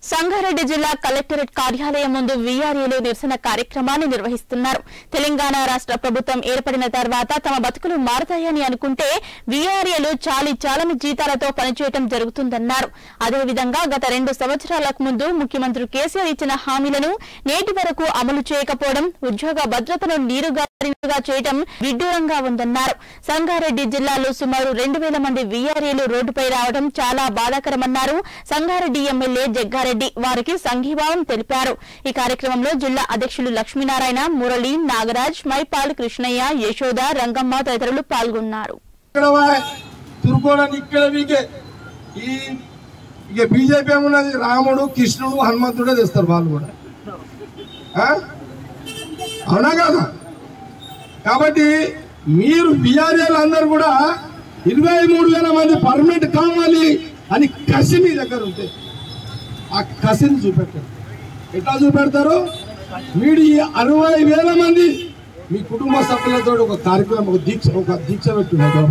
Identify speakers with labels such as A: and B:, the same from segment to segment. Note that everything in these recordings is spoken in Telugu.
A: సంగారెడ్డి జిల్లా కలెక్టరేట్ కార్యాలయం ముందు వీఆర్ఏలు నిరసన కార్యక్రమాన్ని నిర్వహిస్తున్నారు తెలంగాణ రాష్ట్ర ప్రభుత్వం ఏర్పడిన తర్వాత తమ బతుకులు మారతాయని అనుకుంటే వీఆర్ఏలు చాలి చాలని జీతాలతో పనిచేయటం జరుగుతుందన్నారు అదేవిధంగా గత రెండు సంవత్సరాలకు ముందు ముఖ్యమంత్రి కేసీఆర్ ఇచ్చిన హామీలను నేటి వరకు అమలు చేయకపోవడం ఉద్యోగ భద్రతను నీరుగారిగా చేయటం విడ్డూరంగా ఉందన్నారు సంగారెడ్డి జిల్లాలో సుమారు రెండు వేల మంది వీఆర్ఏలు రోడ్డుపై రావడం చాలా బాధాకరమన్నారు సంగారెడ్డి ఎమ్మెల్యే జగ్గారెడ్డి వారికి సంఘీభావం తెలిపారు ఈ కార్యక్రమంలో జిల్లా అధ్యక్షులు లక్ష్మీనారాయణ మురళి నాగరాజ్ మైపాల్ కృష్ణయ్య యశోద రంగమ్మ తదితరులు పాల్గొన్నారు
B: ఇక్కడ వా- తురుకోవడానికి ఇక్కడ మీకే ఈ ఇక బీజేపీ ఏమున్నది రాముడు కృష్ణుడు హనుమంతుడే తెస్తారు వాళ్ళు కూడా ఆ? అవునా కాదా కాబట్టి మీరు బీఆర్ఏలు అందరూ కూడా ఇరవై మూడు వేల మంది పర్మనెంట్ కావాలి అని కసి మీ దగ్గర ఉంటే ఆ కసిని చూపెట్టారు ఎట్లా చూపెడతారు మీరు ఈ అరవై వేల మంది మీ కుటుంబ సభ్యులతో ఒక కార్యక్రమం ఒక దీక్ష ఒక దీక్ష పెట్టున్నారు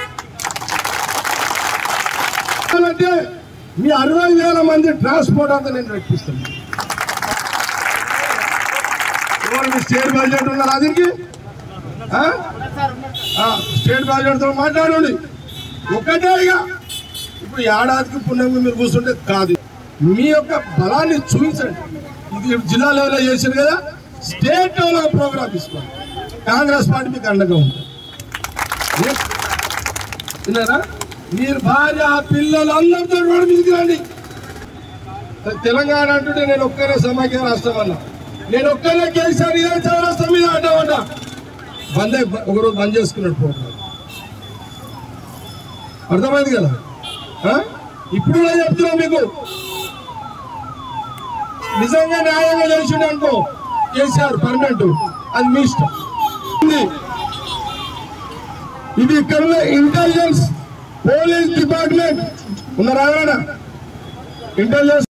B: అంటే మీ అరవై వేల మంది ట్రాన్స్పోర్ట్ అంతా నేను రప్పిస్తాను ఎవరు మీ స్టేట్ బడ్జెట్ ఉన్నారు దీనికి ఆ? ఆ, స్టేట్ బడ్జెట్ తో మాట్లాడండి ఒకటే ఇక ఇప్పుడు ఏడాదికి పుణ్యంగా మీరు కూర్చుంటే కాదు మీ యొక్క బలాన్ని చూపించండి ఇది జిల్లా లెవెల్లో చేశారు కదా స్టేట్ లెవెల్లో ప్రోగ్రామ్ తీసుకోండి కాంగ్రెస్ పార్టీ మీకు అండగా ఉంటుంది ఏ- విన్నారా మీరు భార్య పిల్లలు అందరితో రోడ్డు మీదకి రండి తెలంగాణ అంటుంటే నేను ఒక్కనే సమాఖ్య రాష్ట్రం అన్నా నేను ఒక్కనే కేసీఆర్ ఇదే చౌరస్తా మీద అడ్డమంట బంద్ అయి- ఒకరోజు బంద్ చేసుకున్నాడు ప్రోగ్రామ్ అర్థమైంది కదా ఆ? ఇప్పుడు కూడా చెప్తున్నా మీకు నిజంగా న్యాయంగా చేసిండు అనుకో కేసీఆర్ పర్మనెంట్ అది మీ ఇష్టం ఉంది. ఇది ఇక్కడ ఉన్న ఇంటెలిజెన్స్ పోలీస్ డిపార్ట్మెంట్ ఉన్నారా ఇంటెలిజెన్స్